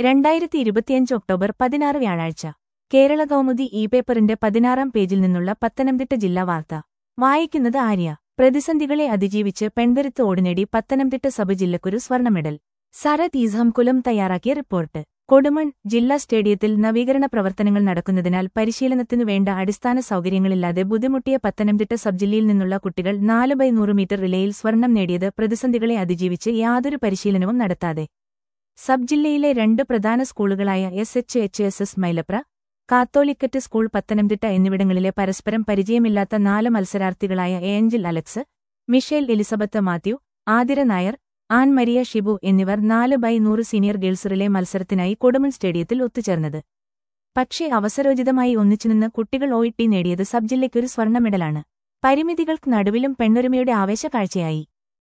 രണ്ടായിരത്തി ഇരുപത്തിയഞ്ച് ഒക്ടോബർ പതിനാറ് വ്യാഴാഴ്ച കേരള കൗമുദി ഇ പേപ്പറിന്റെ പതിനാറാം പേജിൽ നിന്നുള്ള പത്തനംതിട്ട ജില്ലാ വാർത്ത വായിക്കുന്നത് ആര്യ പ്രതിസന്ധികളെ അതിജീവിച്ച് പെൺകരുത്ത് ഓടിനേടി പത്തനംതിട്ട സബ് ജില്ലക്കൊരു സ്വർണ്ണ മെഡൽ സരത് ഈസ്ഹംകുലം തയ്യാറാക്കിയ റിപ്പോർട്ട് കൊടുമൺ ജില്ലാ സ്റ്റേഡിയത്തിൽ നവീകരണ പ്രവർത്തനങ്ങൾ നടക്കുന്നതിനാൽ പരിശീലനത്തിനു വേണ്ട അടിസ്ഥാന സൗകര്യങ്ങളില്ലാതെ ബുദ്ധിമുട്ടിയ പത്തനംതിട്ട സബ് ജില്ലയിൽ നിന്നുള്ള കുട്ടികൾ നാല് ബൈ നൂറ് മീറ്റർ റിലേയിൽ സ്വർണം നേടിയത് പ്രതിസന്ധികളെ അതിജീവിച്ച് യാതൊരു പരിശീലനവും നടത്താതെ സബ് ജില്ലയിലെ രണ്ട് പ്രധാന സ്കൂളുകളായ S H H S S Mylapra Catholicate school Pathanamthitta എന്നിവിടങ്ങളിലെ പരസ്പരം പരിചയമില്ലാത്ത നാല് മത്സരാർത്ഥികളായ Angel Alex Michelle Elizabeth Mathew Athira Nair Ann Maria Shibu എന്നിവർ നാല് ബൈ നൂറ് സീനിയർ ഗേൾസ് റിലേ മത്സരത്തിനായി കൊടുമൺ സ്റ്റേഡിയത്തിൽ ഒത്തുചേർന്നത് പക്ഷേ അവസരോചിതമായി ഒന്നിച്ചുനിന്ന് കുട്ടികൾ ഒ നേടിയത് സബ് ജില്ലയ്ക്കൊരു സ്വർണ്ണ മെഡലാണ് പരിമിതികൾക്ക് നടുവിലും പെണ്ണൊരുമയുടെ ആവേശ കാഴ്ചയായി